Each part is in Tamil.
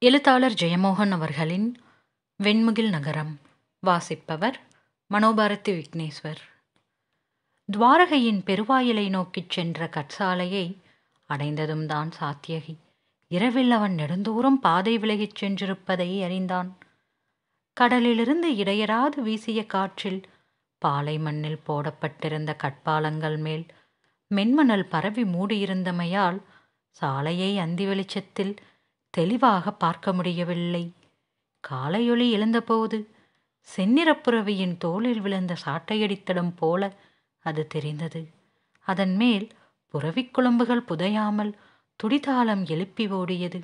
எழுத்தாளர் ஜெயமோகன் அவர்களின் வெண்முகில் நகரம் வாசிப்பவர் மனோபாரதி விக்னேஸ்வர் துவாரகையின் பெருவாயிலை நோக்கிச் சென்ற கற்சாலையை அடைந்ததும் தான் சாத்தியகி இரவில் அவன் நெடுந்தூரம் பாதை விலகிச் சென்றிருப்பதை அறிந்தான் கடலிலிருந்து இடையராது வீசிய காற்றில் பாலை மண்ணில் போடப்பட்டிருந்த கட்பாலங்கள் மேல் மென்மணல் பரவி மூடியிருந்தமையால் சாலையை அந்தி வெளிச்சத்தில் தெளிவாக பார்க்க முடியவில்லை காலையொளி எழுந்தபோது செந்நிறப்புறவியின் தோளில் விழுந்த சாட்டையடித்தடம் போல அது தெரிந்தது அதன் மேல் புறவிக் குழம்புகள் புதையாமல் துடிதாளம் எழுப்பி ஓடியது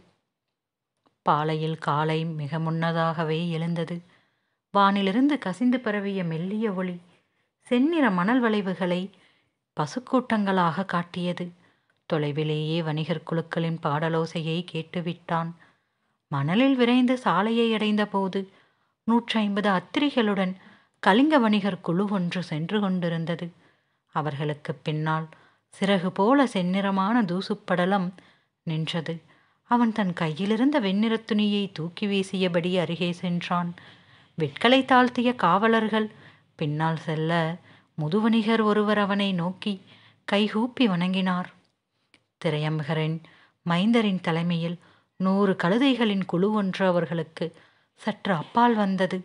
பாலையில் காலை மிக முன்னதாகவே எழுந்தது வானிலிருந்து கசிந்து பரவிய மெல்லிய ஒளி செந்நிற மணல் வளைவுகளை பசுக்கூட்டங்களாக காட்டியது தொலைவிலேயே வணிகர் குழுக்களின் பாடலோசையை கேட்டுவிட்டான் மணலில் விரைந்து சாலையை அடைந்தபோது நூற்றி ஐம்பது அத்திரிகளுடன் கலிங்க வணிகர் குழு ஒன்று சென்று கொண்டிருந்தது அவர்களுக்கு பின்னால் சிறகு போல செந்நிறமான தூசுப்படலம் நின்றது அவன் தன் கையிலிருந்த வெண்ணிறத் துணியை தூக்கி வீசியபடி அருகே சென்றான் வெட்களை தாழ்த்திய காவலர்கள் பின்னால் செல்ல முதுவணிகர் ஒருவர் அவனை நோக்கி கைகூப்பி வணங்கினார் திரையம்பகரின் மைந்தரின் தலைமையில் நூறு கழுதைகளின் குழு ஒன்று அவர்களுக்கு சற்று அப்பால் வந்தது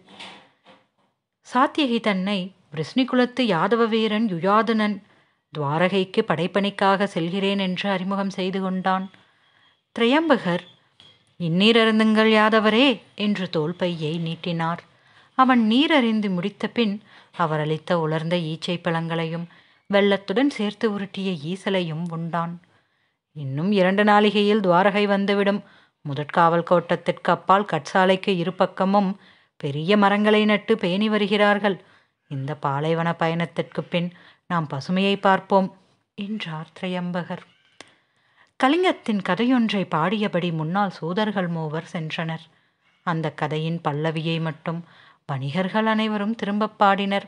சாத்தியகி தன்னை விருஷ்ணிகுலத்து யாதவ வீரன் யுயாதனன் துவாரகைக்கு படைப்பணிக்காக செல்கிறேன் என்று அறிமுகம் செய்து கொண்டான் திரையம்பகர் இந்நீர் அருந்துங்கள் யாதவரே என்று தோல்பையை நீட்டினார் அவன் நீர் அறிந்து முடித்த பின் அவர் அளித்த உலர்ந்த ஈச்சை பழங்களையும் வெள்ளத்துடன் சேர்த்து உருட்டிய ஈசலையும் உண்டான் இன்னும் இரண்டு நாளிகையில் துவாரகை வந்துவிடும் முதற்காவல் கோட்டத்திற்கு அப்பால் கட்சாலைக்கு இரு பக்கமும் பெரிய மரங்களை நட்டு பேணி வருகிறார்கள் இந்த பாலைவன பயணத்திற்கு பின் நாம் பசுமையை பார்ப்போம் என்றார் திரையம்பகர் கலிங்கத்தின் கதையொன்றை பாடியபடி முன்னால் சூதர்கள் மூவர் சென்றனர் அந்த கதையின் பல்லவியை மட்டும் வணிகர்கள் அனைவரும் திரும்பப் பாடினர்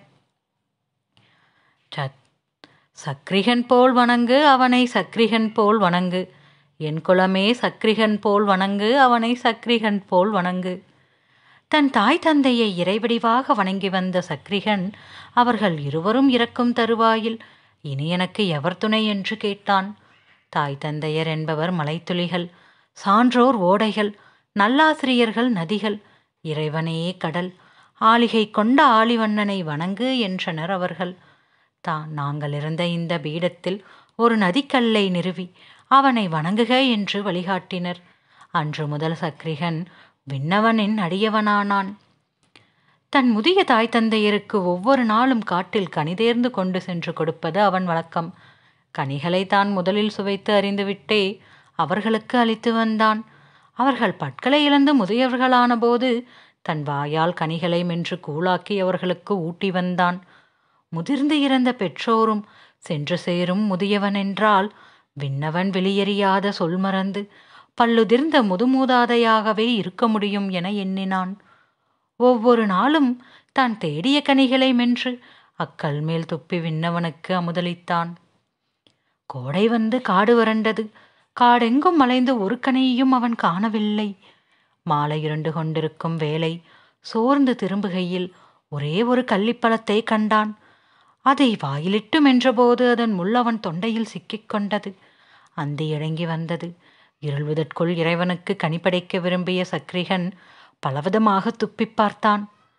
சத் சக்ரிகன் போல் வணங்கு அவனை சக்ரிகன் போல் வணங்கு என் குலமே சக்ரிகன் போல் வணங்கு அவனை சக்ரிகன் போல் வணங்கு தன் தாய் தந்தையை இறைவடிவாக வணங்கி வந்த சக்ரிகன் அவர்கள் இருவரும் இறக்கும் தருவாயில் இனி எனக்கு எவர் துணை என்று கேட்டான் தாய் தந்தையர் என்பவர் மலைத்துளிகள் சான்றோர் ஓடைகள் நல்லாசிரியர்கள் நதிகள் இறைவனே கடல் ஆளிகை கொண்ட ஆளிவண்ணனை வணங்கு என்றனர் அவர்கள் தான் நாங்கள் இருந்த இந்த பீடத்தில் ஒரு நதிக்கல்லை நிறுவி அவனை வணங்குக என்று வழிகாட்டினர் அன்று முதல் சக்ரிகன் விண்ணவனின் அடியவனானான் தன் முதிய தாய் தந்தையருக்கு ஒவ்வொரு நாளும் காட்டில் கனிதேர்ந்து கொண்டு சென்று கொடுப்பது அவன் வழக்கம் கனிகளை தான் முதலில் சுவைத்து அறிந்துவிட்டே அவர்களுக்கு அளித்து வந்தான் அவர்கள் பட்களை இழந்து முதியவர்களான போது தன் வாயால் கனிகளை மென்று கூழாக்கி அவர்களுக்கு ஊட்டி வந்தான் முதிர்ந்து இறந்த பெற்றோரும் சென்று சேரும் முதியவன் என்றால் விண்ணவன் வெளியறியாத சொல் மறந்து பல்லுதிர்ந்த முதுமூதாதையாகவே இருக்க முடியும் என எண்ணினான் ஒவ்வொரு நாளும் தான் தேடிய கனிகளை மென்று அக்கல் மேல் துப்பி விண்ணவனுக்கு அமுதளித்தான் கோடை வந்து காடு வறண்டது காடெங்கும் மலைந்து ஒரு கனியையும் அவன் காணவில்லை மாலை இருண்டு கொண்டிருக்கும் வேலை சோர்ந்து திரும்புகையில் ஒரே ஒரு கள்ளிப்பழத்தை கண்டான் அதை வாயிலிட்டு மென்றபோது அதன் முள் அவன் தொண்டையில் சிக்கிக்கொண்டது அந்தி இறங்கி வந்தது இருள்வதற்குள் இறைவனுக்கு கனிப்படைக்க விரும்பிய சக்ரிகன் பலவிதமாக துப்பி பார்த்தான்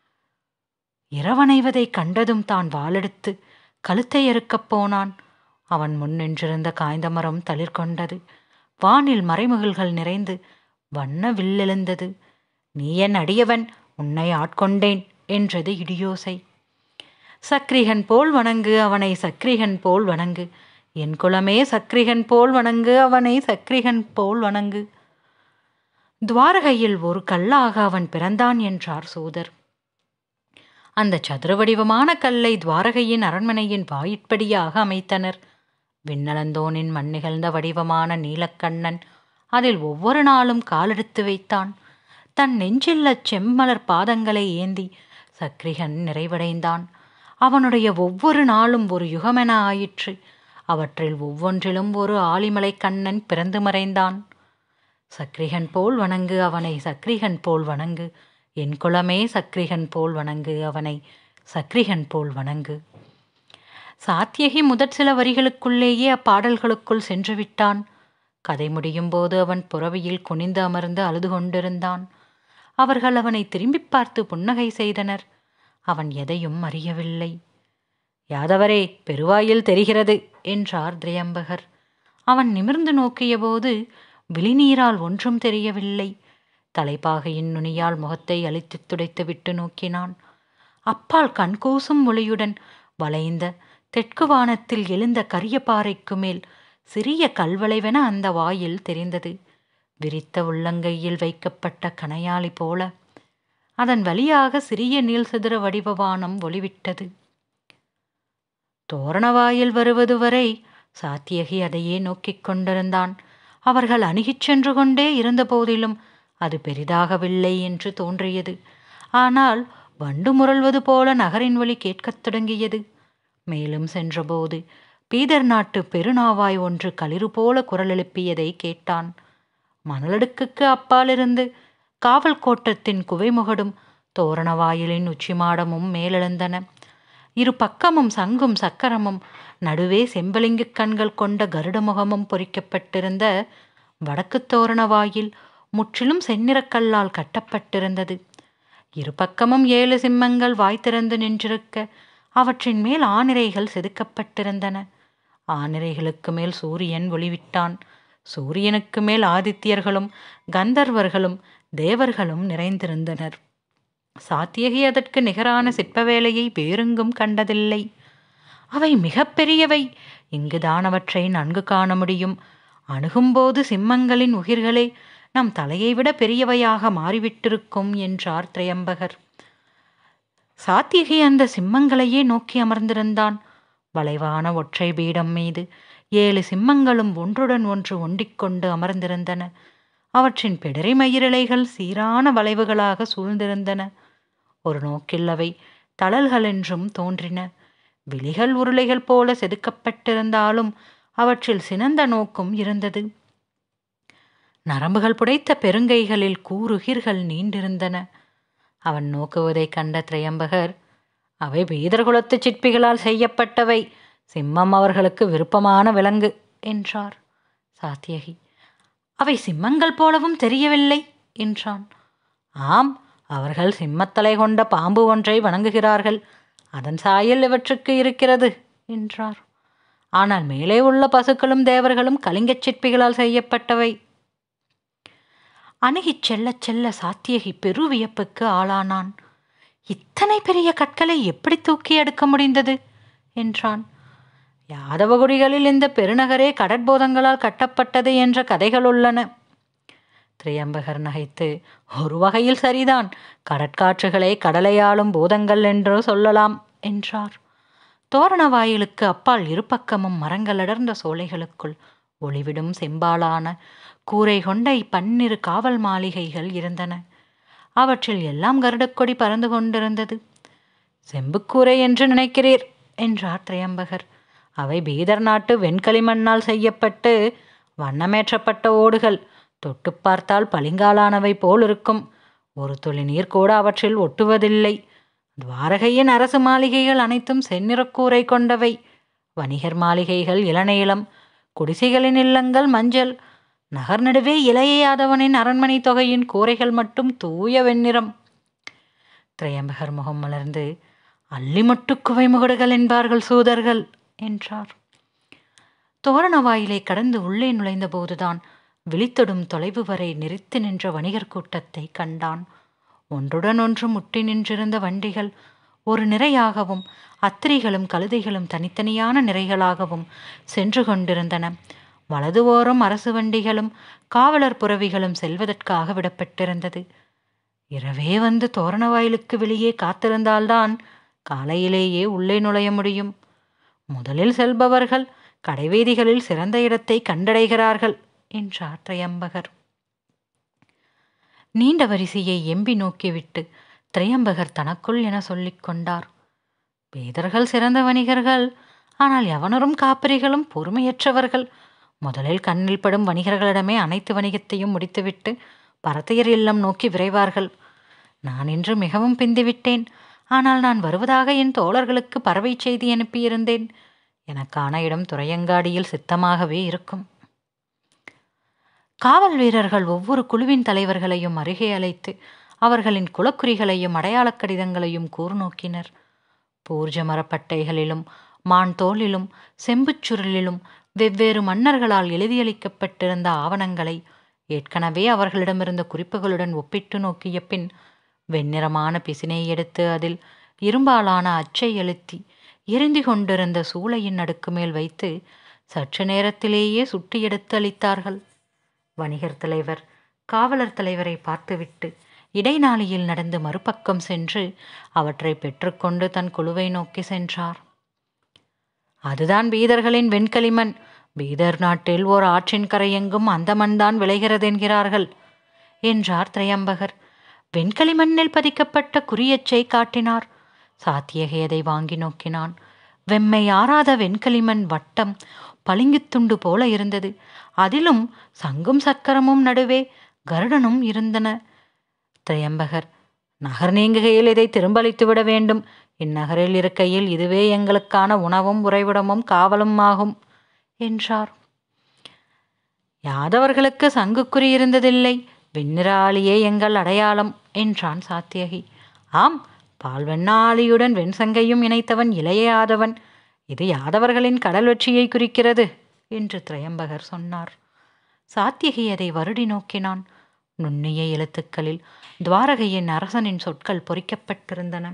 இரவணைவதை கண்டதும் தான் வாளெடுத்து கழுத்தை அறுக்கப் போனான் அவன் முன் நின்றிருந்த காய்ந்த மரம் தளிர் கொண்டது வானில் மறைமுகல்கள் நிறைந்து வண்ண வில்லெழுந்தது நீ என் அடியவன் உன்னை ஆட்கொண்டேன் என்றது இடியோசை சக்ரிகன் போல் வணங்கு அவனை சக்ரிகன் போல் வணங்கு என் குலமே சக்ரிகன் போல் வணங்கு அவனை சக்ரிகன் போல் வணங்கு துவாரகையில் ஒரு கல்லாக அவன் பிறந்தான் என்றார் சூதர் அந்த சதுர வடிவமான கல்லை துவாரகையின் அரண்மனையின் வாயிற்படியாக அமைத்தனர் விண்ணளந்தோனின் மண்ணிகழ்ந்த வடிவமான நீலக்கண்ணன் அதில் ஒவ்வொரு நாளும் காலெடுத்து வைத்தான் தன் நெஞ்சில்ல செம்மலர் பாதங்களை ஏந்தி சக்ரிகன் நிறைவடைந்தான் அவனுடைய ஒவ்வொரு நாளும் ஒரு யுகமென ஆயிற்று அவற்றில் ஒவ்வொன்றிலும் ஒரு ஆலிமலை கண்ணன் பிறந்து மறைந்தான் சக்ரிகன் போல் வணங்கு அவனை சக்ரிகன் போல் வணங்கு என் குலமே சக்ரிகன் போல் வணங்கு அவனை சக்ரிகன் போல் வணங்கு சாத்தியகி முதற் சில வரிகளுக்குள்ளேயே அப்பாடல்களுக்குள் சென்று விட்டான் கதை முடியும் போது அவன் புறவியில் குனிந்து அமர்ந்து அழுது கொண்டிருந்தான் அவர்கள் அவனை திரும்பி பார்த்து புன்னகை செய்தனர் அவன் எதையும் அறியவில்லை யாதவரே பெருவாயில் தெரிகிறது என்றார் திரையம்பகர் அவன் நிமிர்ந்து நோக்கியபோது விழிநீரால் ஒன்றும் தெரியவில்லை தலைப்பாகையின் நுனியால் முகத்தை அழித்து துடைத்து விட்டு நோக்கினான் அப்பால் கண்கூசும் மொழியுடன் வளைந்த தெற்கு வானத்தில் எழுந்த கரிய பாறைக்கு மேல் சிறிய கல்வளைவென அந்த வாயில் தெரிந்தது விரித்த உள்ளங்கையில் வைக்கப்பட்ட கனையாளி போல அதன் வழியாக சிறிய நீள் சிதற வடிவ வானம் ஒளிவிட்டது தோரணவாயில் வருவது வரை சாத்தியகி அதையே நோக்கிக் கொண்டிருந்தான் அவர்கள் அணுகிச் சென்று கொண்டே இருந்த போதிலும் அது பெரிதாகவில்லை என்று தோன்றியது ஆனால் வண்டு முரள்வது போல நகரின் வழி கேட்கத் தொடங்கியது மேலும் சென்றபோது பீதர் நாட்டு பெருநாவாய் ஒன்று களிறு போல குரல் எழுப்பியதை கேட்டான் மணலடுக்குக்கு அப்பாலிருந்து காவல் கோட்டத்தின் குவைமுகடும் தோரண வாயிலின் உச்சிமாடமும் மேலெழுந்தன இரு பக்கமும் சங்கும் சக்கரமும் நடுவே செம்பலிங்கு கண்கள் கொண்ட கருட முகமும் பொறிக்கப்பட்டிருந்த வடக்கு தோரண வாயில் முற்றிலும் செந்நிறக்கல்லால் கட்டப்பட்டிருந்தது இரு பக்கமும் ஏழு சிம்மங்கள் வாய் திறந்து நின்றிருக்க அவற்றின் மேல் ஆனிரைகள் செதுக்கப்பட்டிருந்தன ஆனிரைகளுக்கு மேல் சூரியன் ஒளிவிட்டான் சூரியனுக்கு மேல் ஆதித்யர்களும் கந்தர்வர்களும் தேவர்களும் நிறைந்திருந்தனர் சாத்தியகி அதற்கு நிகரான சிற்ப வேலையை வேறெங்கும் கண்டதில்லை அவை மிக பெரியவை இங்குதான் அவற்றை நன்கு காண முடியும் அணுகும்போது சிம்மங்களின் உயிர்களே நம் தலையை விட பெரியவையாக மாறிவிட்டிருக்கும் என்றார் திரையம்பகர் சாத்தியகி அந்த சிம்மங்களையே நோக்கி அமர்ந்திருந்தான் வளைவான ஒற்றை பீடம் மீது ஏழு சிம்மங்களும் ஒன்றுடன் ஒன்று ஒண்டிக்கொண்டு அமர்ந்திருந்தன அவற்றின் பிடரி மயிரிழைகள் சீரான வளைவுகளாக சூழ்ந்திருந்தன ஒரு நோக்கில் அவை தளல்கள் என்றும் தோன்றின விழிகள் உருளைகள் போல செதுக்கப்பட்டிருந்தாலும் அவற்றில் சினந்த நோக்கும் இருந்தது நரம்புகள் புடைத்த பெருங்கைகளில் கூறுகிர்கள் நீண்டிருந்தன அவன் நோக்குவதைக் கண்ட திரையம்பகர் அவை பீதர்குலத்து சிற்பிகளால் செய்யப்பட்டவை சிம்மம் அவர்களுக்கு விருப்பமான விலங்கு என்றார் சாத்தியகி அவை சிம்மங்கள் போலவும் தெரியவில்லை என்றான் ஆம் அவர்கள் சிம்மத்தலை கொண்ட பாம்பு ஒன்றை வணங்குகிறார்கள் அதன் சாயல் இவற்றுக்கு இருக்கிறது என்றார் ஆனால் மேலே உள்ள பசுக்களும் தேவர்களும் கலிங்கச் சிற்பிகளால் செய்யப்பட்டவை அணுகிச் செல்லச் செல்ல சாத்தியகி பெருவியப்புக்கு ஆளானான் இத்தனை பெரிய கற்களை எப்படி தூக்கி எடுக்க முடிந்தது என்றான் யாதவகுடிகளில் இந்த பெருநகரே கடற்போதங்களால் கட்டப்பட்டது என்ற கதைகள் உள்ளன திரையம்பகர் நகைத்து ஒரு வகையில் சரிதான் கடற்காற்றுகளை கடலையாளும் பூதங்கள் என்று சொல்லலாம் என்றார் தோரண வாயிலுக்கு அப்பால் இருபக்கமும் மரங்கள் அடர்ந்த சோலைகளுக்குள் ஒளிவிடும் செம்பாலான கூரை கொண்ட பன்னிரு காவல் மாளிகைகள் இருந்தன அவற்றில் எல்லாம் கருடக்கொடி பறந்து கொண்டிருந்தது செம்புக்கூரை என்று நினைக்கிறீர் என்றார் திரையம்பகர் அவை பீதர் நாட்டு வெண்களிமண்ணால் செய்யப்பட்டு வண்ணமேற்றப்பட்ட ஓடுகள் தொட்டு பார்த்தால் பளிங்காலானவை போல் இருக்கும் ஒரு துளி நீர் கூட அவற்றில் ஒட்டுவதில்லை துவாரகையின் அரசு மாளிகைகள் அனைத்தும் செந்நிறக்கூரை கொண்டவை வணிகர் மாளிகைகள் இளநீளம் குடிசைகளின் இல்லங்கள் மஞ்சள் நகர் நடுவே இளையாதவனின் அரண்மனை தொகையின் கூரைகள் மட்டும் தூய வெண்ணிறம் திரையம்பகர் முகம் மலர்ந்து அல்லிமட்டு குவை முகடுகள் என்பார்கள் சூதர்கள் என்றார் தோரண வாயிலை கடந்து உள்ளே நுழைந்த போதுதான் விழித்தொடும் தொலைவு வரை நெறித்து நின்ற வணிகர் கூட்டத்தை கண்டான் ஒன்றுடன் ஒன்று முட்டி நின்றிருந்த வண்டிகள் ஒரு நிறையாகவும் அத்திரிகளும் கழுதைகளும் தனித்தனியான நிறைகளாகவும் சென்று கொண்டிருந்தன வலது ஓரம் அரசு வண்டிகளும் காவலர் புறவிகளும் செல்வதற்காக விடப்பட்டிருந்தது இரவே வந்து தோரண வாயிலுக்கு வெளியே காத்திருந்தால்தான் காலையிலேயே உள்ளே நுழைய முடியும் முதலில் செல்பவர்கள் கடைவீதிகளில் சிறந்த இடத்தை கண்டடைகிறார்கள் என்றார் திரையம்பகர் நீண்ட வரிசையை எம்பி நோக்கிவிட்டு திரையம்பகர் தனக்குள் என சொல்லிக் கொண்டார் பேதர்கள் சிறந்த வணிகர்கள் ஆனால் எவனரும் காப்பிரிகளும் பொறுமையற்றவர்கள் முதலில் கண்ணில் படும் வணிகர்களிடமே அனைத்து வணிகத்தையும் முடித்துவிட்டு பரத்தையர் இல்லம் நோக்கி விரைவார்கள் நான் இன்று மிகவும் பிந்திவிட்டேன் ஆனால் நான் வருவதாக என் தோழர்களுக்கு பறவை செய்தி அனுப்பியிருந்தேன் எனக்கான இடம் துறையங்காடியில் சித்தமாகவே இருக்கும் காவல் வீரர்கள் ஒவ்வொரு குழுவின் தலைவர்களையும் அருகே அழைத்து அவர்களின் குலக்குறிகளையும் அடையாளக் கடிதங்களையும் கூர் நோக்கினர் பூர்ஜ மரப்பட்டைகளிலும் மான் தோலிலும் செம்புச் சுருளிலும் வெவ்வேறு மன்னர்களால் எழுதியளிக்கப்பட்டிருந்த ஆவணங்களை ஏற்கனவே அவர்களிடமிருந்த குறிப்புகளுடன் ஒப்பிட்டு நோக்கிய பின் வெண்ணிறமான பிசினை எடுத்து அதில் இரும்பாலான அச்சை அழுத்தி எரிந்து கொண்டிருந்த சூளையின் அடுக்கு மேல் வைத்து சற்று நேரத்திலேயே சுட்டி எடுத்து அளித்தார்கள் வணிகர் தலைவர் காவலர் தலைவரை பார்த்துவிட்டு இடைநாளியில் நடந்து மறுபக்கம் சென்று அவற்றை பெற்றுக்கொண்டு தன் குழுவை நோக்கி சென்றார் அதுதான் பீதர்களின் வெண்களிமண் பீதர் நாட்டில் ஓர் ஆற்றின் கரையெங்கும் அந்த மண்தான் விளைகிறதென்கிறார்கள் என்றார் திரையம்பகர் வெண்களிமண்ணில் பதிக்கப்பட்ட குறியச்சை காட்டினார் சாத்தியகை அதை வாங்கி நோக்கினான் வெம்மை ஆறாத வெண்களிமண் வட்டம் பளிங்குத்துண்டு போல இருந்தது அதிலும் சங்கும் சக்கரமும் நடுவே கருடனும் இருந்தன திரையம்பகர் நகர் நீங்குகையில் இதை திரும்பளித்து விட வேண்டும் இந்நகரில் இருக்கையில் இதுவே எங்களுக்கான உணவும் உறைவிடமும் காவலும் ஆகும் என்றார் யாதவர்களுக்கு சங்குக்குறி இருந்ததில்லை வெண்ணிறாளியே எங்கள் அடையாளம் என்றான் சாத்தியகி ஆம் பால்வெண்ண ஆலியுடன் வெண்சங்கையும் இணைத்தவன் இளைய யாதவன் இது யாதவர்களின் கடல் வெற்றியை குறிக்கிறது என்று திரையம்பகர் சொன்னார் சாத்தியகி அதை வருடி நோக்கினான் நுண்ணிய எழுத்துக்களில் துவாரகையின் அரசனின் சொற்கள் பொறிக்கப்பட்டிருந்தன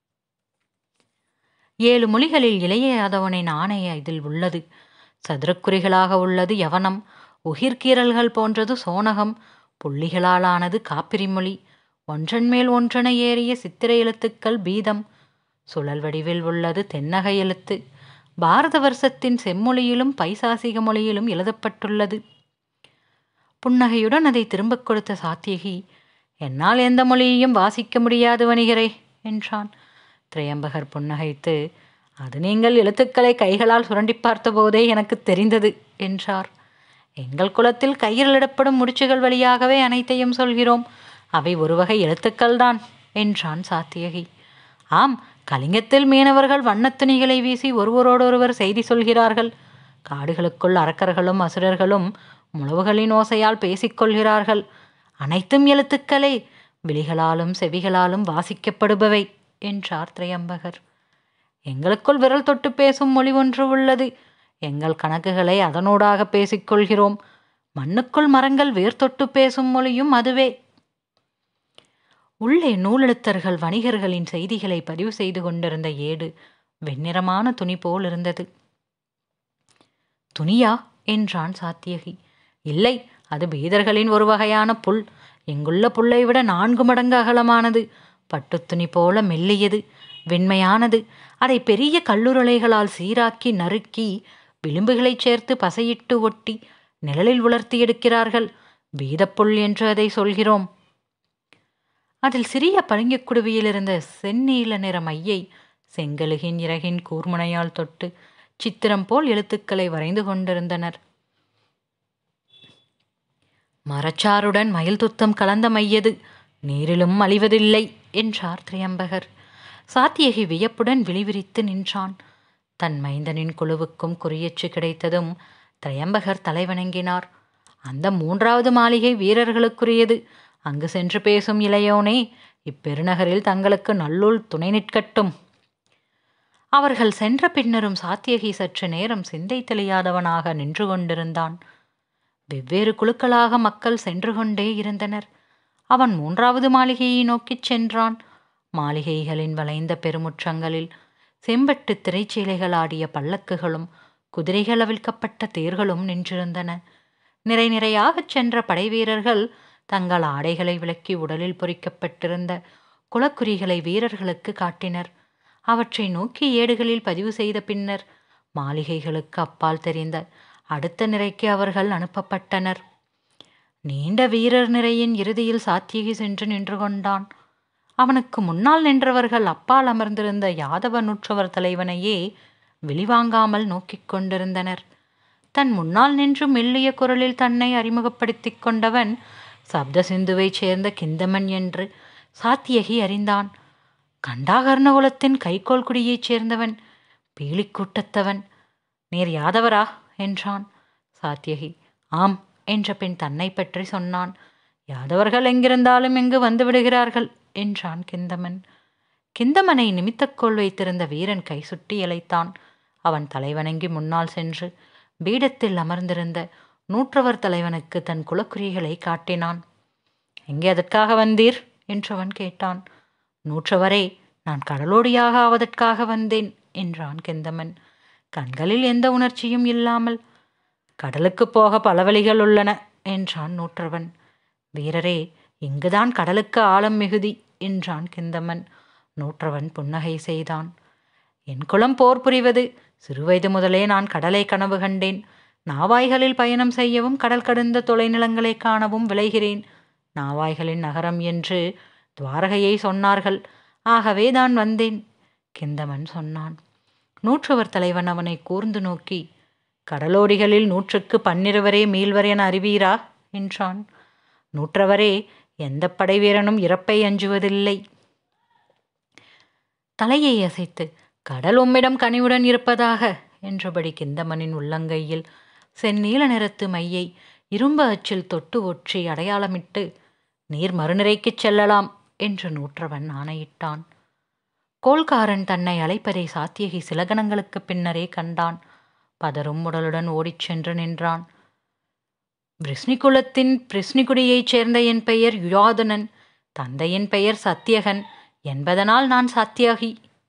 ஏழு மொழிகளில் இளைய யாதவனின் ஆணைய இதில் உள்ளது சதுரக்குறிகளாக உள்ளது யவனம் உகிர்கீரல்கள் போன்றது சோனகம் புள்ளிகளால் ஆனது காப்பிரி மொழி ஒன்றன் மேல் ஒன்றென ஏறிய சித்திர எழுத்துக்கள் பீதம் சுழல் வடிவில் உள்ளது தென்னக எழுத்து பாரத வருஷத்தின் செம்மொழியிலும் பைசாசிக மொழியிலும் எழுதப்பட்டுள்ளது புன்னகையுடன் அதை திரும்பக் கொடுத்த சாத்தியகி என்னால் எந்த மொழியையும் வாசிக்க முடியாது வணிகரே என்றான் திரையம்பகர் புன்னகைத்து அது நீங்கள் எழுத்துக்களை கைகளால் சுரண்டி பார்த்தபோதே எனக்கு தெரிந்தது என்றார் எங்கள் குலத்தில் கையிலிடப்படும் முடிச்சுகள் வழியாகவே அனைத்தையும் சொல்கிறோம் அவை ஒரு வகை எழுத்துக்கள்தான் என்றான் சாத்தியகி ஆம் கலிங்கத்தில் மீனவர்கள் வண்ணத் துணிகளை வீசி ஒருவரோடொருவர் செய்தி சொல்கிறார்கள் காடுகளுக்குள் அரக்கர்களும் அசுரர்களும் முழவுகளின் ஓசையால் பேசிக்கொள்கிறார்கள் அனைத்தும் எழுத்துக்களே விழிகளாலும் செவிகளாலும் வாசிக்கப்படுபவை என்றார் திரையம்பகர் எங்களுக்குள் விரல் தொட்டு பேசும் மொழி ஒன்று உள்ளது எங்கள் கணக்குகளை அதனூடாக பேசிக்கொள்கிறோம் மண்ணுக்குள் மரங்கள் வேர் தொட்டு பேசும் மொழியும் அதுவே உள்ளே நூலெழுத்தர்கள் வணிகர்களின் செய்திகளை பதிவு செய்து கொண்டிருந்த ஏடு வெண்ணிறமான துணி போல் இருந்தது துணியா என்றான் சாத்தியகி இல்லை அது பீதர்களின் ஒரு வகையான புல் இங்குள்ள புல்லை விட நான்கு மடங்கு அகலமானது பட்டுத் துணி போல மெல்லியது வெண்மையானது அதை பெரிய கல்லுருளைகளால் சீராக்கி நறுக்கி விளிம்புகளைச் சேர்த்து பசையிட்டு ஒட்டி நிழலில் உலர்த்தி எடுக்கிறார்கள் பீதப்புல் என்று அதை சொல்கிறோம் அதில் சிறிய பளிங்குக் குடுவியில் இருந்த செந்நீல நிற மையை செங்கழுகின் இறகின் கூர்முனையால் தொட்டு சித்திரம் போல் எழுத்துக்களை வரைந்து கொண்டிருந்தனர் மரச்சாருடன் மயில் துத்தம் கலந்த மையது நீரிலும் அழிவதில்லை என்றார் திரியம்பகர் சாத்தியகி வியப்புடன் விழிவிரித்து நின்றான் தன் மைந்தனின் குழுவுக்கும் குறியச்சு கிடைத்ததும் திரையம்பகர் தலைவணங்கினார் அந்த மூன்றாவது மாளிகை வீரர்களுக்குரியது அங்கு சென்று பேசும் இளையோனே இப்பெருநகரில் தங்களுக்கு நல்லுள் துணை நிற்கட்டும் அவர்கள் சென்ற பின்னரும் சாத்தியகி சற்று நேரம் சிந்தை தெளியாதவனாக நின்று கொண்டிருந்தான் வெவ்வேறு குழுக்களாக மக்கள் சென்று கொண்டே இருந்தனர் அவன் மூன்றாவது மாளிகையை நோக்கிச் சென்றான் மாளிகைகளின் வளைந்த பெருமுற்றங்களில் செம்பட்டு திரைச்சீலைகள் ஆடிய பல்லக்குகளும் குதிரைகள் அவிழ்க்கப்பட்ட தேர்களும் நின்றிருந்தன நிறை நிறையாகச் சென்ற படைவீரர்கள் தங்கள் ஆடைகளை விலக்கி உடலில் பொறிக்கப்பட்டிருந்த குலக்குறிகளை வீரர்களுக்கு காட்டினர் அவற்றை நோக்கி ஏடுகளில் பதிவு செய்த பின்னர் மாளிகைகளுக்கு அப்பால் தெரிந்த அடுத்த நிறைக்கு அவர்கள் அனுப்பப்பட்டனர் நீண்ட வீரர் நிறையின் இறுதியில் சாத்தியகி சென்று நின்று கொண்டான் அவனுக்கு முன்னால் நின்றவர்கள் அப்பால் அமர்ந்திருந்த யாதவ நூற்றவர் தலைவனையே வெளிவாங்காமல் நோக்கிக் கொண்டிருந்தனர் தன் முன்னால் நின்று மெல்லிய குரலில் தன்னை அறிமுகப்படுத்திக் கொண்டவன் சப்த சிந்துவைச் சேர்ந்த கிந்தமன் என்று சாத்தியகி அறிந்தான் கண்டாகர்ணகுலத்தின் கைகோல் குடியைச் சேர்ந்தவன் பீலிக்கூட்டத்தவன் நீர் யாதவரா என்றான் சாத்தியகி ஆம் என்ற பின் தன்னை பற்றி சொன்னான் யாதவர்கள் எங்கிருந்தாலும் இங்கு வந்து விடுகிறார்கள் என்றான் கிந்தமன் கிந்தமனை நிமித்தக்கோள் வைத்திருந்த வீரன் கை சுட்டி இழைத்தான் அவன் தலைவணங்கி முன்னால் சென்று பீடத்தில் அமர்ந்திருந்த நூற்றவர் தலைவனுக்கு தன் குலக்குறிகளை காட்டினான் எங்கே அதற்காக வந்தீர் என்றவன் கேட்டான் நூற்றவரே நான் கடலோடியாக ஆவதற்காக வந்தேன் என்றான் கெந்தமன் கண்களில் எந்த உணர்ச்சியும் இல்லாமல் கடலுக்கு போக பல வழிகள் உள்ளன என்றான் நூற்றவன் வீரரே இங்குதான் கடலுக்கு ஆழம் மிகுதி என்றான் கிந்தமன் நூற்றவன் புன்னகை செய்தான் என் குலம் போர் புரிவது சிறுவயது முதலே நான் கடலை கனவு கண்டேன் நாவாய்களில் பயணம் செய்யவும் கடல் கடந்த தொலைநிலங்களை காணவும் விளைகிறேன் நாவாய்களின் நகரம் என்று துவாரகையை சொன்னார்கள் ஆகவே தான் வந்தேன் கிந்தமன் சொன்னான் நூற்றுவர் தலைவன் அவனை கூர்ந்து நோக்கி கடலோடிகளில் நூற்றுக்கு பன்னிருவரே மீள்வர் என அறிவீரா என்றான் நூற்றவரே எந்த படைவீரனும் இறப்பை அஞ்சுவதில்லை தலையை அசைத்து கடல் உம்மிடம் கனிவுடன் இருப்பதாக என்றபடி கிந்தமனின் உள்ளங்கையில் செந்நீல நிறத்து மையை இரும்பு அச்சில் தொட்டு ஒற்றி அடையாளமிட்டு நீர் மறுநிறைக்குச் செல்லலாம் என்று நூற்றவன் ஆணையிட்டான் கோல்காரன் தன்னை அழைப்பதை சாத்தியகி சில கணங்களுக்கு பின்னரே கண்டான் பதரும் உடலுடன் ஓடிச் சென்று நின்றான் பிரிஸ்னிகுலத்தின் பிரிஸ்னிகுடியைச் சேர்ந்த என் பெயர் யுயாதனன் தந்தையின் பெயர் சத்தியகன் என்பதனால் நான் சாத்தியாகி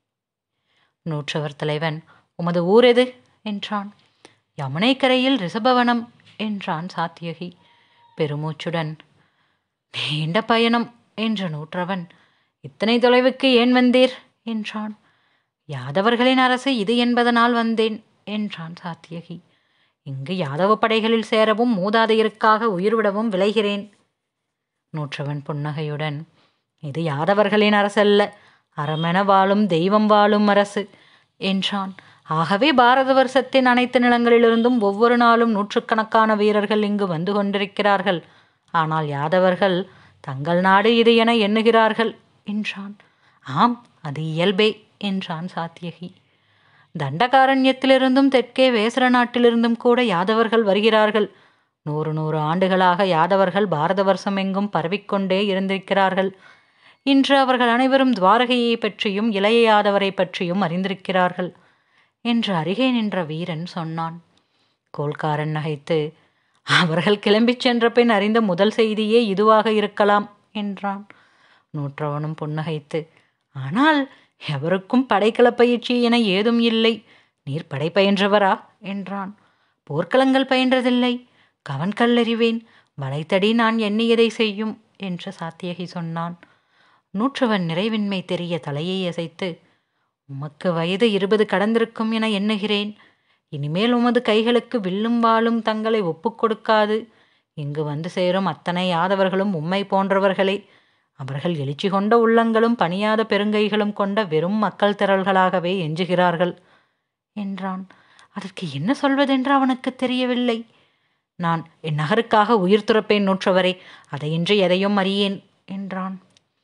நூற்றவர் தலைவன் உமது ஊர் எது என்றான் யமுனை கரையில் ரிஷபவனம் என்றான் சாத்தியகி பெருமூச்சுடன் நீண்ட பயணம் என்ற நூற்றவன் இத்தனை தொலைவுக்கு ஏன் வந்தீர் என்றான் யாதவர்களின் அரசு இது என்பதனால் வந்தேன் என்றான் சாத்தியகி இங்கு யாதவ படைகளில் சேரவும் மூதாதையருக்காக உயிர்விடவும் விளைகிறேன் நூற்றவன் புன்னகையுடன் இது யாதவர்களின் அரசல்ல அறமென வாழும் தெய்வம் வாழும் அரசு என்றான் ஆகவே பாரத வருஷத்தின் அனைத்து நிலங்களிலிருந்தும் ஒவ்வொரு நாளும் நூற்றுக்கணக்கான வீரர்கள் இங்கு வந்து கொண்டிருக்கிறார்கள் ஆனால் யாதவர்கள் தங்கள் நாடு இது என எண்ணுகிறார்கள் என்றான் ஆம் அது இயல்பே என்றான் சாத்தியகி தண்டகாரண்யத்திலிருந்தும் தெற்கே வேசர நாட்டிலிருந்தும் கூட யாதவர்கள் வருகிறார்கள் நூறு நூறு ஆண்டுகளாக யாதவர்கள் பாரத வருஷம் எங்கும் பரவிக்கொண்டே இருந்திருக்கிறார்கள் இன்று அவர்கள் அனைவரும் துவாரகையை பற்றியும் இளைய யாதவரை பற்றியும் அறிந்திருக்கிறார்கள் என்று அருகே நின்ற வீரன் சொன்னான் கோல்காரன் நகைத்து அவர்கள் கிளம்பிச் சென்ற பின் அறிந்த முதல் செய்தியே இதுவாக இருக்கலாம் என்றான் நூற்றவனும் புன்னகைத்து ஆனால் எவருக்கும் படைக்கல பயிற்சி என ஏதும் இல்லை நீர் படை பயின்றவரா என்றான் போர்க்களங்கள் பயின்றதில்லை கவன் கல்லறிவேன் வளைத்தடி நான் எண்ணியதை செய்யும் என்று சாத்தியகி சொன்னான் நூற்றவன் நிறைவின்மை தெரிய தலையை அசைத்து உமக்கு வயது இருபது கடந்திருக்கும் என எண்ணுகிறேன் இனிமேல் உமது கைகளுக்கு வில்லும் வாளும் தங்களை ஒப்புக் கொடுக்காது இங்கு வந்து சேரும் அத்தனை யாதவர்களும் உம்மை போன்றவர்களே அவர்கள் எழுச்சி கொண்ட உள்ளங்களும் பணியாத பெருங்கைகளும் கொண்ட வெறும் மக்கள் திரள்களாகவே எஞ்சுகிறார்கள் என்றான் அதற்கு என்ன சொல்வதென்று அவனுக்கு தெரியவில்லை நான் என் நகருக்காக உயிர் துறப்பேன் நூற்றவரே அதையின்றி எதையும் அறியேன் என்றான்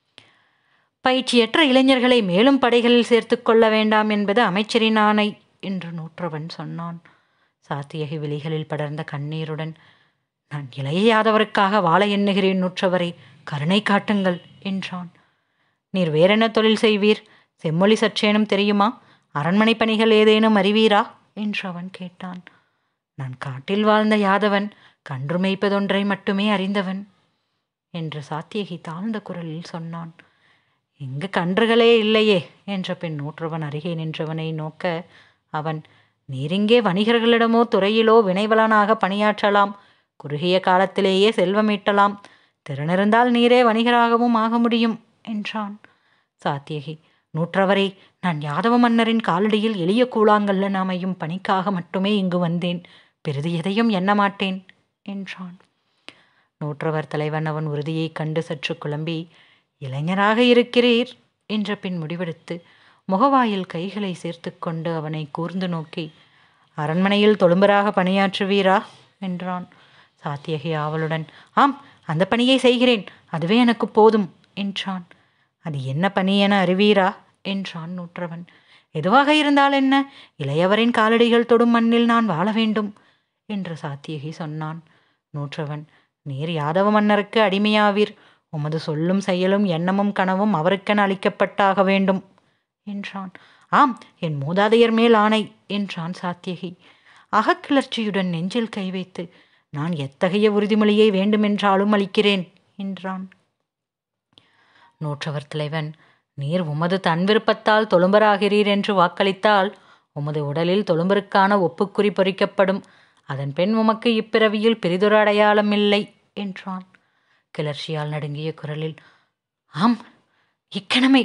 பயிற்சியற்ற இளைஞர்களை மேலும் படைகளில் சேர்த்து கொள்ள வேண்டாம் என்பது அமைச்சரின் ஆணை என்று நூற்றவன் சொன்னான் சாத்தியகி விழிகளில் படர்ந்த கண்ணீருடன் நான் இளையாதவருக்காக வாழ எண்ணுகிறேன் நூற்றவரை கருணை காட்டுங்கள் என்றான் நீர் வேறென்ன தொழில் செய்வீர் செம்மொழி சற்றேனும் தெரியுமா அரண்மனை பணிகள் ஏதேனும் அறிவீரா என்று அவன் கேட்டான் நான் காட்டில் வாழ்ந்த யாதவன் கன்று மேய்ப்பதொன்றை மட்டுமே அறிந்தவன் என்று சாத்தியகி தாழ்ந்த குரலில் சொன்னான் இங்கு கன்றுகளே இல்லையே என்ற பின் நூற்றவன் அருகே நின்றவனை நோக்க அவன் நீரிங்கே வணிகர்களிடமோ துறையிலோ வினைவலனாக பணியாற்றலாம் குறுகிய காலத்திலேயே செல்வம் ஈட்டலாம் திறனிருந்தால் நீரே வணிகராகவும் ஆக முடியும் என்றான் சாத்தியகி நூற்றவரே நான் யாதவ மன்னரின் காலடியில் எளிய கூழாங்கல்ல அமையும் பணிக்காக மட்டுமே இங்கு வந்தேன் பெரிது எதையும் எண்ண மாட்டேன் என்றான் நூற்றவர் தலைவன் அவன் உறுதியைக் கண்டு சற்று குழம்பி இளைஞராக இருக்கிறீர் என்ற பின் முடிவெடுத்து முகவாயில் கைகளை சேர்த்து கொண்டு அவனை கூர்ந்து நோக்கி அரண்மனையில் தொழும்பராக பணியாற்றுவீரா என்றான் சாத்தியகி ஆவலுடன் ஆம் அந்த பணியை செய்கிறேன் அதுவே எனக்கு போதும் என்றான் அது என்ன பணி என அறிவீரா என்றான் நூற்றவன் எதுவாக இருந்தால் என்ன இளையவரின் காலடிகள் தொடும் மண்ணில் நான் வாழ வேண்டும் என்று சாத்தியகி சொன்னான் நூற்றவன் நீர் யாதவ மன்னருக்கு அடிமையாவீர் உமது சொல்லும் செயலும் எண்ணமும் கனவும் அவருக்கென அளிக்கப்பட்டாக வேண்டும் என்றான் ஆம் என் மூதாதையர் மேல் ஆணை என்றான் சாத்தியகி அகக்கிளர்ச்சியுடன் நெஞ்சில் கை வைத்து நான் எத்தகைய உறுதிமொழியை வேண்டுமென்றாலும் அளிக்கிறேன் என்றான் நூற்றவர் தலைவன் நீர் உமது தன் விருப்பத்தால் தொழும்பராகிறீர் என்று வாக்களித்தால் உமது உடலில் தொழும்பருக்கான ஒப்புக்குறி பொறிக்கப்படும் அதன் பெண் உமக்கு இப்பிறவியில் பெரிதொரு அடையாளம் இல்லை என்றான் கிளர்ச்சியால் நடுங்கிய குரலில் ஆம் இக்கணமே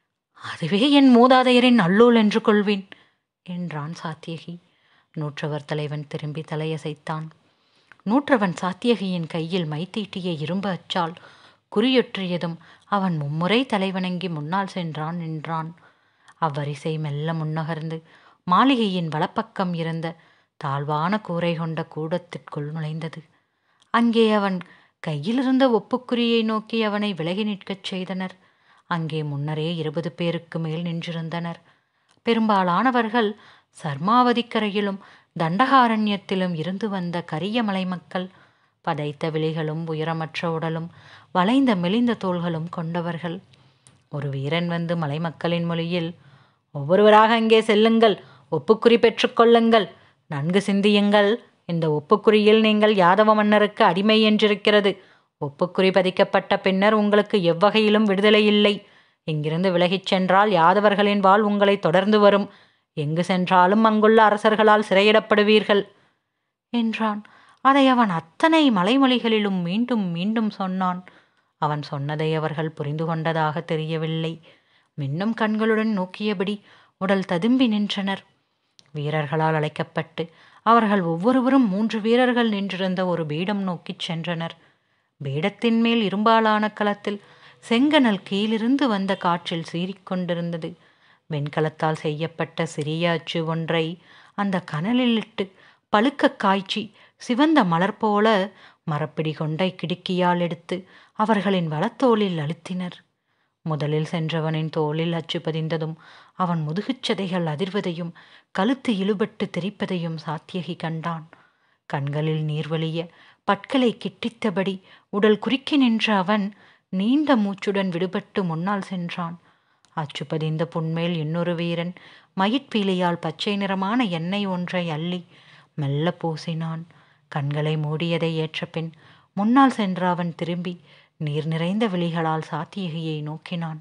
அதுவே என் மூதாதையரின் நல்லூல் என்று கொள்வேன் என்றான் சாத்தியகி நூற்றவர் தலைவன் திரும்பி தலையசைத்தான் நூற்றவன் சாத்தியகியின் கையில் மைத்தீட்டிய இரும்பு அச்சால் குறியொற்றியதும் அவன் மும்முறை தலைவணங்கி முன்னால் சென்றான் நின்றான் அவ்வரிசை மெல்ல முன்னகர்ந்து மாளிகையின் வலப்பக்கம் இருந்த தாழ்வான கூரை கொண்ட கூடத்திற்குள் நுழைந்தது அங்கே அவன் கையிலிருந்த ஒப்புக்குறியை நோக்கி அவனை விலகி நிற்கச் செய்தனர் அங்கே முன்னரே இருபது பேருக்கு மேல் நின்றிருந்தனர் பெரும்பாலானவர்கள் சர்மாவதிக்கரையிலும் தண்டகாரண்யத்திலும் இருந்து வந்த கரிய மலை மக்கள் பதைத்த விழிகளும் உயரமற்ற உடலும் வளைந்த மெலிந்த தோள்களும் கொண்டவர்கள் ஒரு வீரன் வந்து மலை மக்களின் மொழியில் ஒவ்வொருவராக அங்கே செல்லுங்கள் ஒப்புக்குறி பெற்றுக்கொள்ளுங்கள் நன்கு சிந்தியுங்கள் இந்த ஒப்புக்குறியில் நீங்கள் யாதவ மன்னருக்கு அடிமை என்றிருக்கிறது ஒப்புக்குறி பதிக்கப்பட்ட பின்னர் உங்களுக்கு எவ்வகையிலும் விடுதலை இல்லை இங்கிருந்து விலகிச் சென்றால் யாதவர்களின் வாழ் உங்களை தொடர்ந்து வரும் எங்கு சென்றாலும் அங்குள்ள அரசர்களால் சிறையிடப்படுவீர்கள் என்றான் அதை அவன் அத்தனை மலைமொழிகளிலும் மீண்டும் மீண்டும் சொன்னான் அவன் சொன்னதை அவர்கள் புரிந்து கொண்டதாக தெரியவில்லை மின்னும் கண்களுடன் நோக்கியபடி உடல் ததும்பி நின்றனர் வீரர்களால் அழைக்கப்பட்டு அவர்கள் ஒவ்வொருவரும் மூன்று வீரர்கள் நின்றிருந்த ஒரு பீடம் நோக்கிச் சென்றனர் பீடத்தின் மேல் இரும்பாலான களத்தில் செங்கனல் கீழிருந்து வந்த காற்றில் சீறிக்கொண்டிருந்தது வெண்கலத்தால் செய்யப்பட்ட சிறிய அச்சு ஒன்றை அந்த கனலில் இட்டு பழுக்க காய்ச்சி சிவந்த மலர் போல மரப்பிடி கொண்டை கிடுக்கியால் எடுத்து அவர்களின் வலத்தோளில் அழுத்தினர் முதலில் சென்றவனின் தோளில் அச்சு பதிந்ததும் அவன் முதுகுச் சதைகள் அதிர்வதையும் கழுத்து இழுபட்டு தெரிப்பதையும் சாத்தியகி கண்டான் கண்களில் நீர்வழிய பற்களை கிட்டித்தபடி உடல் குறுக்கி நின்ற அவன் நீண்ட மூச்சுடன் விடுபட்டு முன்னால் சென்றான் அச்சு பதிந்த புண்மேல் இன்னொரு வீரன் மயிற்பீலியால் பச்சை நிறமான எண்ணெய் ஒன்றை அள்ளி மெல்ல பூசினான் கண்களை மூடியதை ஏற்ற பின் முன்னால் சென்ற அவன் திரும்பி நீர் நிறைந்த விழிகளால் சாத்தியகியை நோக்கினான்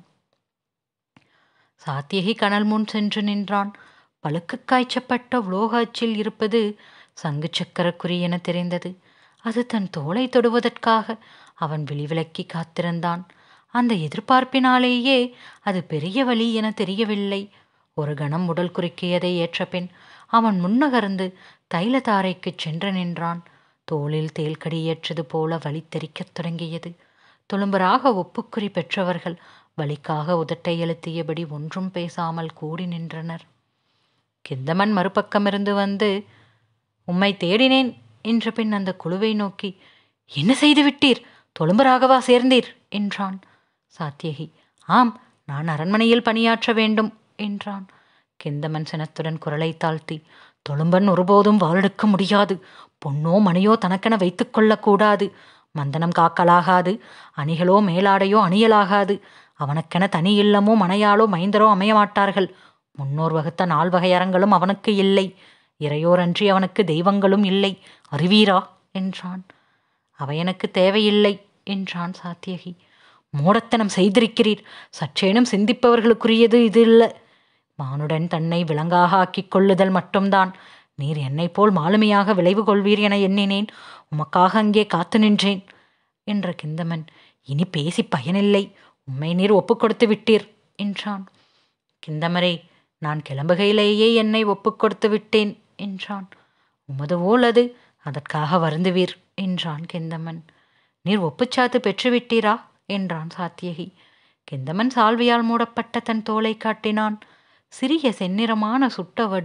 சாத்தியகி கனல் முன் சென்று நின்றான் பழுக்கு காய்ச்சப்பட்ட உலோக அச்சில் இருப்பது சங்கு சக்கரக்குறி என தெரிந்தது அது தன் தோலை தொடுவதற்காக அவன் விழிவிலக்கி காத்திருந்தான் அந்த எதிர்பார்ப்பினாலேயே அது பெரிய வழி என தெரியவில்லை ஒரு கணம் உடல் குறுக்கியதை ஏற்ற பின் அவன் முன்னகர்ந்து தைலதாரைக்குச் சென்று நின்றான் தோளில் தேல்கடியேற்றது போல வலி தெறிக்கத் தொடங்கியது துளும்பராக ஒப்புக்குறி பெற்றவர்கள் வலிக்காக உதட்டை அழுத்தியபடி ஒன்றும் பேசாமல் கூடி நின்றனர் கிந்தமன் மறுபக்கமிருந்து வந்து உம்மை தேடினேன் என்ற பின் அந்த குழுவை நோக்கி என்ன செய்து விட்டீர் தொழும்பராகவா சேர்ந்தீர் என்றான் சாத்தியகி ஆம் நான் அரண்மனையில் பணியாற்ற வேண்டும் என்றான் கிந்தமன் சினத்துடன் குரலை தாழ்த்தி தொழும்பன் ஒருபோதும் வாழெடுக்க முடியாது பொன்னோ மணியோ தனக்கென வைத்துக் கொள்ளக்கூடாது மந்தனம் காக்கலாகாது அணிகளோ மேலாடையோ அணியலாகாது அவனுக்கென தனி இல்லமோ மனையாளோ மைந்தரோ அமைய மாட்டார்கள் முன்னோர் வகுத்த நால்வகை அறங்களும் அவனுக்கு இல்லை இறையோரன்றி அவனுக்கு தெய்வங்களும் இல்லை அறிவீரா என்றான் அவை எனக்கு தேவையில்லை என்றான் சாத்தியகி மூடத்தனம் செய்திருக்கிறீர் சற்றேனும் சிந்திப்பவர்களுக்குரியது இது இல்லை மானுடன் தன்னை விலங்காக ஆக்கிக் கொள்ளுதல் மட்டும்தான் நீர் என்னைப் போல் மாலுமியாக விளைவு கொள்வீர் என எண்ணினேன் உமக்காக அங்கே காத்து நின்றேன் என்ற கிந்தமன் இனி பேசி பயனில்லை உம்மை நீர் ஒப்புக் கொடுத்து விட்டீர் என்றான் கிந்தமரே நான் கிளம்புகையிலேயே என்னை ஒப்புக் கொடுத்து விட்டேன் என்றான் உமது ஓல் அது அதற்காக வருந்துவீர் என்றான் கிந்தமன் நீர் ஒப்புச்சாத்து பெற்றுவிட்டீரா என்றான் சாத்தியகி கிந்தமன் சால்வையால் மூடப்பட்ட தன் தோலை காட்டினான் சிறிய செந்நிறமான சுட்டவடு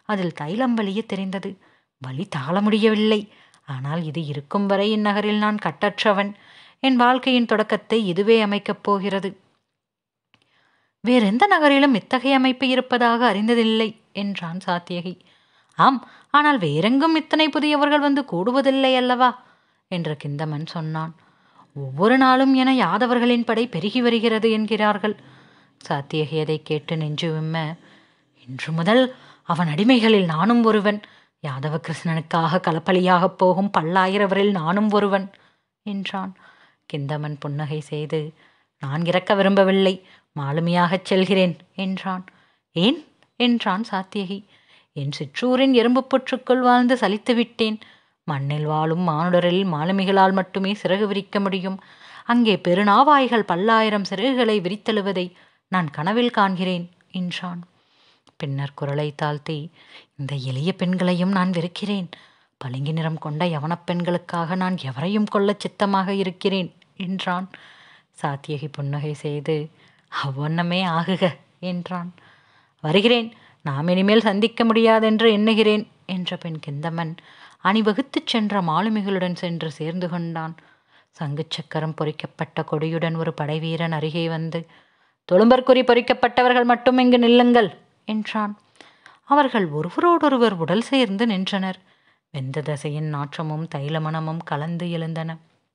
அதில் தைலம் வலிய தெரிந்தது வலி தாழ முடியவில்லை ஆனால் இது இருக்கும் வரை இந்நகரில் நான் கட்டற்றவன் என் வாழ்க்கையின் தொடக்கத்தை இதுவே அமைக்கப் போகிறது வேறெந்த நகரிலும் இத்தகைய அமைப்பு இருப்பதாக அறிந்ததில்லை என்றான் சாத்தியகி ஆம் ஆனால் வேறெங்கும் இத்தனை புதியவர்கள் வந்து கூடுவதில்லை அல்லவா என்று கிந்தமன் சொன்னான் ஒவ்வொரு நாளும் என யாதவர்களின் படை பெருகி வருகிறது என்கிறார்கள் சாத்தியகி அதை கேட்டு நெஞ்சு விம்ம இன்று முதல் அவன் அடிமைகளில் நானும் ஒருவன் யாதவ கிருஷ்ணனுக்காக களப்பலியாகப் போகும் பல்லாயிரவரில் நானும் ஒருவன் என்றான் கிந்தமன் புன்னகை செய்து நான் இறக்க விரும்பவில்லை மாலுமியாகச் செல்கிறேன் என்றான் ஏன் என்றான் சாத்தியகி என் சிற்றூரின் எறும்பு புற்றுக்குள் வாழ்ந்து சலித்து விட்டேன் மண்ணில் வாழும் மானுடரில் மாலுமிகளால் மட்டுமே சிறகு விரிக்க முடியும் அங்கே பெருநாவாய்கள் பல்லாயிரம் சிறகுகளை விரித்தெழுவதை நான் கனவில் காண்கிறேன் என்றான் பின்னர் குரலை தாழ்த்தி இந்த எளிய பெண்களையும் நான் வெறுக்கிறேன் பளிங்கு நிறம் கொண்ட யவனப் பெண்களுக்காக நான் எவரையும் கொள்ளச் சித்தமாக இருக்கிறேன் என்றான் சாத்தியகி புன்னகை செய்து அவ்வண்ணமே ஆகுக என்றான் வருகிறேன் நாம் இனிமேல் சந்திக்க முடியாதென்று எண்ணுகிறேன் என்ற பெண் கிந்தமன் அணிவகுத்துச் சென்ற மாலுமிகளுடன் சென்று சேர்ந்து கொண்டான் சங்குச் சக்கரம் பொறிக்கப்பட்ட கொடியுடன் ஒரு படைவீரன் அருகே வந்து தொழும்பற்குறி பொறிக்கப்பட்டவர்கள் மட்டும் இங்கு நில்லுங்கள் என்றான் அவர்கள் ஒருவரோடொருவர் உடல் சேர்ந்து நின்றனர் வெந்த தசையின் நாற்றமும் தைலமணமும் கலந்து எழுந்தன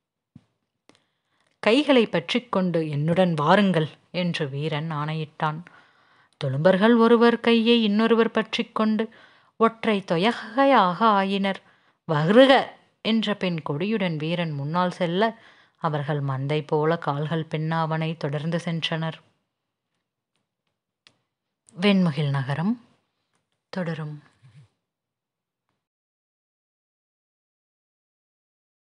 கைகளை பற்றிக்கொண்டு என்னுடன் வாருங்கள் என்று வீரன் ஆணையிட்டான் தொழும்பர்கள் ஒருவர் கையை இன்னொருவர் பற்றிக்கொண்டு ஒற்றை தொயகையாக ஆயினர் வருக என்ற பெண் கொடியுடன் வீரன் முன்னால் செல்ல அவர்கள் மந்தை போல கால்கள் பின்னாவனை தொடர்ந்து சென்றனர் வெண்முகில் நகரம் தொடரும்